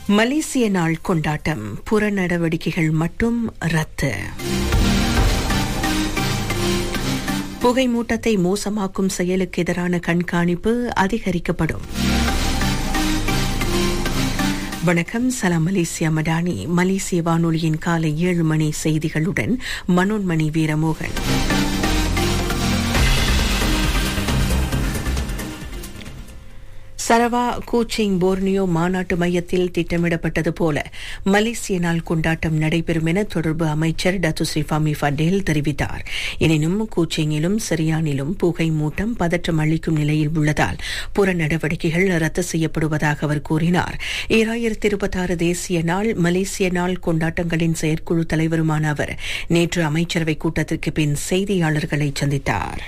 மலேசிய நாள் கொண்டாட்டம் புற நடவடிக்கைகள் மட்டும் ரத்து புகை மூட்டத்தை மோசமாக்கும் செயலுக்கு எதிரான கண்காணிப்பு அதிகரிக்கப்படும் வணக்கம் சலாம் மலேசியா மடானி மலேசிய வானொலியின் காலை ஏழு மணி செய்திகளுடன் Manonmani Veeramohan Sarawak Kuching Borneo மாநாட்டு மையத்தில் திட்டமிடப்பட்டது போல மலேசிய நாள் கொண்டாட்டம் நடைபெறும் என தொடர்பு அமைச்சர் டத்து ஸ்ரீஃபாமி ஃபண்டேல் தெரிவித்தார் எனினும் கூச்சிங்கிலும் சிரியானிலும் புகை மூட்டம் பதற்றம் அளிக்கும் நிலையில் உள்ளதால் புற நடவடிக்கைகள் ரத்து செய்யப்படுவதாக அவர் கூறினார் ஈராயிரத்தி இருபத்தாறு தேசிய நாள் மலேசிய நாள் கொண்டாட்டங்களின் செயற்குழு தலைவருமான அவர் நேற்று அமைச்சரவை கூட்டத்திற்கு பின் செய்தியாளர்களை சந்தித்தார்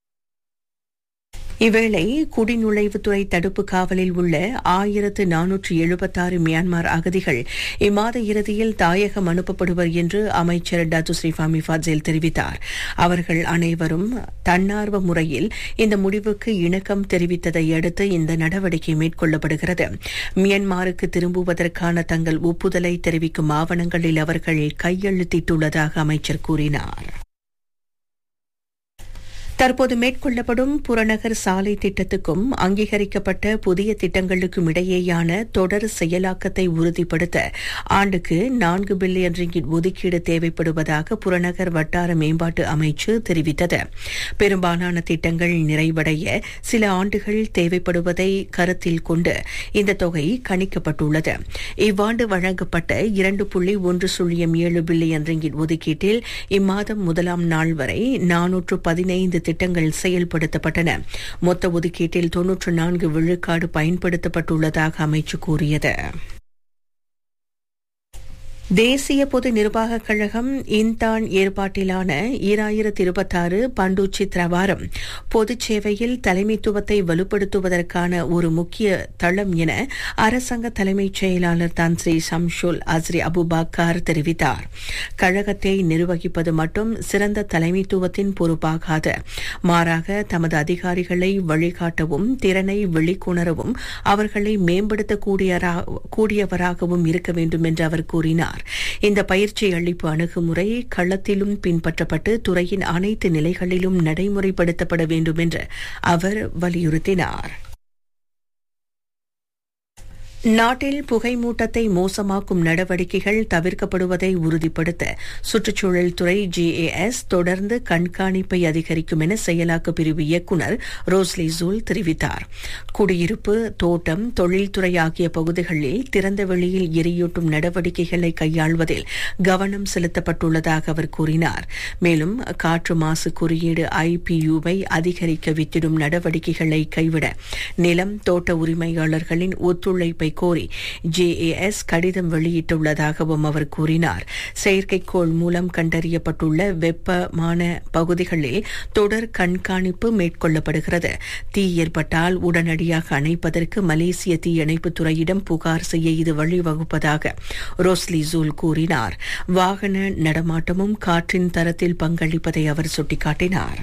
இவ்வேளை குடிநுழைவுத்துறை தடுப்பு காவலில் உள்ள ஆயிரத்து நானூற்று எழுபத்தாறு மியான்மர் அகதிகள் இம்மாத இறுதியில் தாயகம் அனுப்பப்படுவர் என்று அமைச்சர் டாத்து ஸ்ரீஃபாமி ஃபாஜேல் தெரிவித்தார் அவர்கள் அனைவரும் தன்னார்வ முறையில் இந்த முடிவுக்கு இணக்கம் தெரிவித்ததை அடுத்து இந்த நடவடிக்கை மேற்கொள்ளப்படுகிறது மியான்மருக்கு திரும்புவதற்கான தங்கள் ஒப்புதலை தெரிவிக்கும் ஆவணங்களில் அவர்கள் கையெழுத்திட்டுள்ளதாக அமைச்சர் கூறினார் தற்போது மேற்கொள்ளப்படும் புறநகர் சாலை திட்டத்துக்கும் அங்கீகரிக்கப்பட்ட புதிய திட்டங்களுக்கும் இடையேயான தொடர் செயலாக்கத்தை உறுதிப்படுத்த ஆண்டுக்கு நான்கு பில்லியன் ரிங்கிட் ஒதுக்கீடு தேவைப்படுவதாக புறநகர் வட்டார மேம்பாட்டு அமைச்சு தெரிவித்தது பெரும்பாலான திட்டங்கள் நிறைவடைய சில ஆண்டுகள் தேவைப்படுவதை கருத்தில் கொண்டு இந்த தொகை கணிக்கப்பட்டுள்ளது இவ்வாண்டு வழங்கப்பட்ட இரண்டு புள்ளி ஒன்று சுழியம் ஏழு பில்லியன் ரிங்கிட் ஒதுக்கீட்டில் இம்மாதம் முதலாம் நாள் வரை நானூற்று பதினைந்து திட்டங்கள் செயல்படுத்தப்பட்டன மொத்த ஒதுக்கீட்டில் தொன்னூற்று நான்கு விழுக்காடு பயன்படுத்தப்பட்டுள்ளதாக அமைச்சு கூறியது தேசிய பொது நிர்வாகக் கழகம் இன்தான் ஏற்பாட்டிலான ஈராயிரத்தி இருபத்தாறு பண்டூச்சி திரவாரம் பொதுச் சேவையில் தலைமைத்துவத்தை வலுப்படுத்துவதற்கான ஒரு முக்கிய தளம் என அரசாங்க தலைமைச் செயலாளர் தான் ஸ்ரீ சம்ஷுல் அஸ்ரி அபுபாக்கார் தெரிவித்தார் கழகத்தை நிர்வகிப்பது மட்டும் சிறந்த தலைமைத்துவத்தின் பொறுப்பாகாது மாறாக தமது அதிகாரிகளை வழிகாட்டவும் திறனை வெளிக்கொணரவும் அவர்களை மேம்படுத்தக்கூடியவராகவும் இருக்க வேண்டும் என்று அவர் கூறினார் இந்த பயிற்சி அளிப்பு அணுகுமுறை களத்திலும் பின்பற்றப்பட்டு துறையின் அனைத்து நிலைகளிலும் நடைமுறைப்படுத்தப்பட வேண்டும் என்று அவர் வலியுறுத்தினார் நாட்டில் புகை மூட்டத்தை மோசமாக்கும் நடவடிக்கைகள் தவிர்க்கப்படுவதை உறுதிப்படுத்த சுற்றுச்சூழல் துறை ஜிஏஎஸ் தொடர்ந்து கண்காணிப்பை அதிகரிக்கும் என செயலாக்க பிரிவு இயக்குநர் ரோஸ்லி ஜூல் தெரிவித்தார் குடியிருப்பு தோட்டம் தொழில்துறை ஆகிய பகுதிகளில் திறந்த வெளியில் எரியூட்டும் நடவடிக்கைகளை கையாள்வதில் கவனம் செலுத்தப்பட்டுள்ளதாக அவர் கூறினார் மேலும் காற்று மாசு குறியீடு ஐபியுவை அதிகரிக்க வித்திடும் நடவடிக்கைகளை கைவிட நிலம் தோட்ட உரிமையாளர்களின் ஒத்துழைப்பை கோரி ஜேஏஎஸ் கடிதம் வெளியிட்டுள்ளதாகவும் அவர் கூறினார் செயற்கைக்கோள் மூலம் கண்டறியப்பட்டுள்ள வெப்பமான பகுதிகளில் தொடர் கண்காணிப்பு மேற்கொள்ளப்படுகிறது தீ ஏற்பட்டால் உடனடியாக அணைப்பதற்கு மலேசிய தீயணைப்பு துறையிடம் புகார் செய்ய இது வழிவகுப்பதாக ரோஸ்லி ஜூல் கூறினார் வாகன நடமாட்டமும் காற்றின் தரத்தில் பங்களிப்பதை அவர் சுட்டிக்காட்டினார்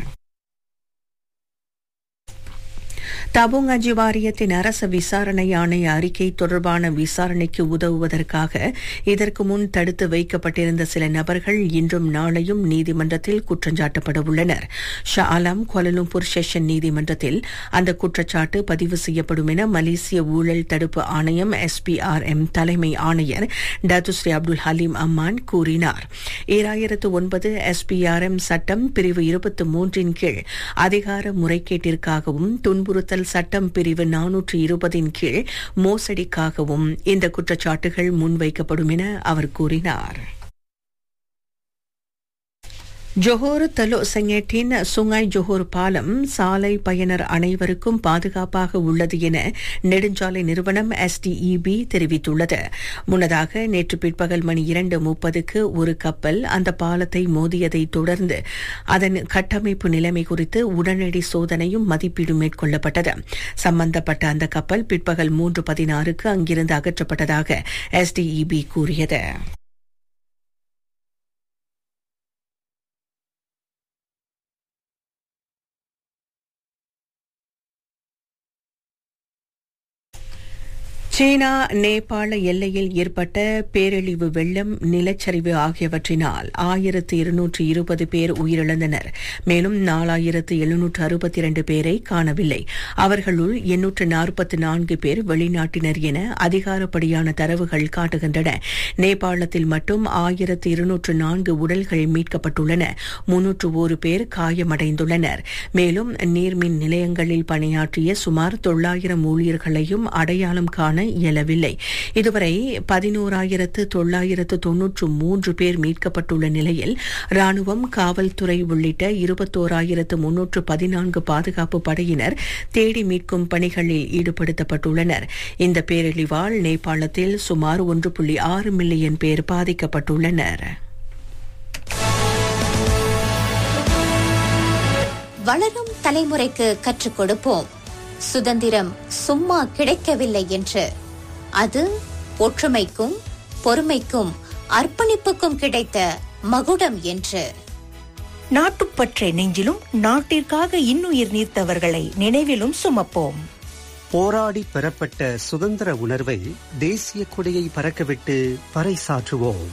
தபுங் அஜி வாரியத்தின் அரச விசாரணை ஆணைய அறிக்கை தொடர்பான விசாரணைக்கு உதவுவதற்காக இதற்கு முன் தடுத்து வைக்கப்பட்டிருந்த சில நபர்கள் இன்றும் நாளையும் நீதிமன்றத்தில் குற்றஞ்சாட்டப்பட உள்ளனர் ஷா ஆலம் கோலலும்பூர் செஷன் நீதிமன்றத்தில் அந்த குற்றச்சாட்டு பதிவு செய்யப்படும் என மலேசிய ஊழல் தடுப்பு ஆணையம் எஸ்பிஆர்எம் தலைமை ஆணையர் டாத்துஸ்ரீ அப்துல் ஹலீம் அம்மான் கூறினார் ஈராயிரத்து ஒன்பது எஸ்பிஆர்எம் சட்டம் பிரிவு இருபத்தி மூன்றின் கீழ் அதிகார முறைகேட்டிற்காகவும் துன்புறுத்தல் சட்டம் பிரிவு நானூற்று இருபதின் கீழ் மோசடிக்காகவும் இந்த குற்றச்சாட்டுகள் முன்வைக்கப்படும் என அவர் கூறினார் ஜொஹோர் தலோ செங்கேட்டின் சுங்காய் ஜொஹோர் பாலம் சாலை பயனர் அனைவருக்கும் பாதுகாப்பாக உள்ளது என நெடுஞ்சாலை நிறுவனம் எஸ்டிஇபி தெரிவித்துள்ளது முன்னதாக நேற்று பிற்பகல் மணி இரண்டு முப்பதுக்கு ஒரு கப்பல் அந்த பாலத்தை மோதியதை தொடர்ந்து அதன் கட்டமைப்பு நிலைமை குறித்து உடனடி சோதனையும் மதிப்பீடும் மேற்கொள்ளப்பட்டது சம்பந்தப்பட்ட அந்த கப்பல் பிற்பகல் மூன்று பதினாறுக்கு அங்கிருந்து அகற்றப்பட்டதாக எஸ்டிஇபி கூறியது சீனா நேபாள எல்லையில் ஏற்பட்ட பேரழிவு வெள்ளம் நிலச்சரிவு ஆகியவற்றினால் ஆயிரத்து இருநூற்று இருபது பேர் உயிரிழந்தனர் மேலும் நாலாயிரத்து எழுநூற்று அறுபத்தி இரண்டு பேரை காணவில்லை அவர்களுள் எண்ணூற்று நாற்பத்தி நான்கு பேர் வெளிநாட்டினர் என அதிகாரப்படியான தரவுகள் காட்டுகின்றன நேபாளத்தில் மட்டும் ஆயிரத்து இருநூற்று நான்கு உடல்கள் மீட்கப்பட்டுள்ளன முன்னூற்று ஒரு பேர் காயமடைந்துள்ளனர் மேலும் நீர்மின் நிலையங்களில் பணியாற்றிய சுமார் தொள்ளாயிரம் ஊழியர்களையும் அடையாளம் காண இயலவில்லை இதுவரை பதினோராயிரத்து தொள்ளாயிரத்து தொன்னூற்று மூன்று பேர் மீட்கப்பட்டுள்ள நிலையில் ராணுவம் காவல்துறை உள்ளிட்ட இருபத்தோராயிரத்து முன்னூற்று பதினான்கு பாதுகாப்பு படையினர் தேடி மீட்கும் பணிகளில் ஈடுபடுத்தப்பட்டுள்ளனர் இந்த பேரழிவால் நேபாளத்தில் சுமார் ஒன்று புள்ளி ஆறு மில்லியன் பேர் பாதிக்கப்பட்டுள்ளனர் வளரும் தலைமுறைக்கு கற்றுக் கொடுப்போம் சுதந்திரம் சும்மா கிடைக்கவில்லை என்று அது ஒற்றுமைக்கும் பொறுமைக்கும் அர்ப்பணிப்புக்கும் கிடைத்த மகுடம் என்று நாட்டுப்பற்றை நெஞ்சிலும் நாட்டிற்காக இன்னுயிர் நீர்த்தவர்களை நினைவிலும் சுமப்போம் போராடி பெறப்பட்ட சுதந்திர உணர்வை தேசிய கொடியை பறக்கவிட்டு பறைசாற்றுவோம்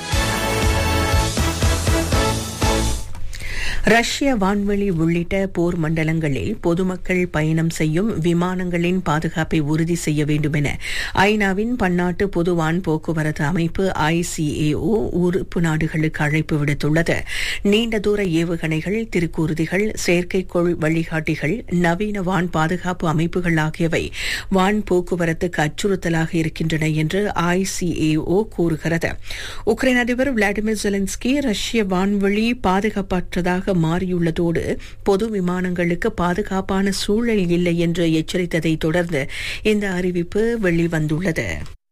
ரஷ்ய வான்வெளி உள்ளிட்ட போர் மண்டலங்களில் பொதுமக்கள் பயணம் செய்யும் விமானங்களின் பாதுகாப்பை உறுதி செய்ய வேண்டும் என ஐநாவின் பன்னாட்டு பொது வான் போக்குவரத்து அமைப்பு ஐசிஏஓ உறுப்பு நாடுகளுக்கு அழைப்பு விடுத்துள்ளது நீண்ட தூர ஏவுகணைகள் திருக்கூறுதிகள் செயற்கைக்கோள் வழிகாட்டிகள் நவீன வான் பாதுகாப்பு அமைப்புகள் ஆகியவை வான் போக்குவரத்துக்கு அச்சுறுத்தலாக இருக்கின்றன என்று ஐசிஏஓ கூறுகிறது உக்ரைன் அதிபர் விளாடிமிர் ஜெலன்ஸ்கி ரஷ்ய வான்வெளி பாதுகாப்பற்றதாக மாறியுள்ளதோடு பொது விமானங்களுக்கு பாதுகாப்பான சூழல் இல்லை என்று எச்சரித்ததை தொடர்ந்து இந்த அறிவிப்பு வெளிவந்துள்ளது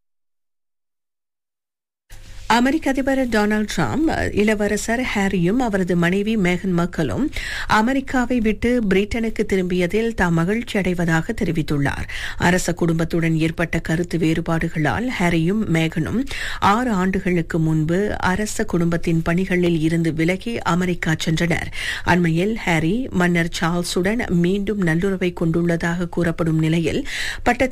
அமெரிக்க அதிபர் டொனால்டு டிரம்ப் இளவரசர் ஹாரியும் அவரது மனைவி மேகன் மக்களும் அமெரிக்காவை விட்டு பிரிட்டனுக்கு திரும்பியதில் தாம் மகிழ்ச்சி அடைவதாக தெரிவித்துள்ளார் அரச குடும்பத்துடன் ஏற்பட்ட கருத்து வேறுபாடுகளால் ஹாரியும் மேகனும் ஆறு ஆண்டுகளுக்கு முன்பு அரச குடும்பத்தின் பணிகளில் இருந்து விலகி அமெரிக்கா சென்றனர் அண்மையில் ஹாரி மன்னர் சார்ல்ஸுடன் மீண்டும் நல்லுறவை கொண்டுள்ளதாக கூறப்படும் நிலையில் பட்டத்தில்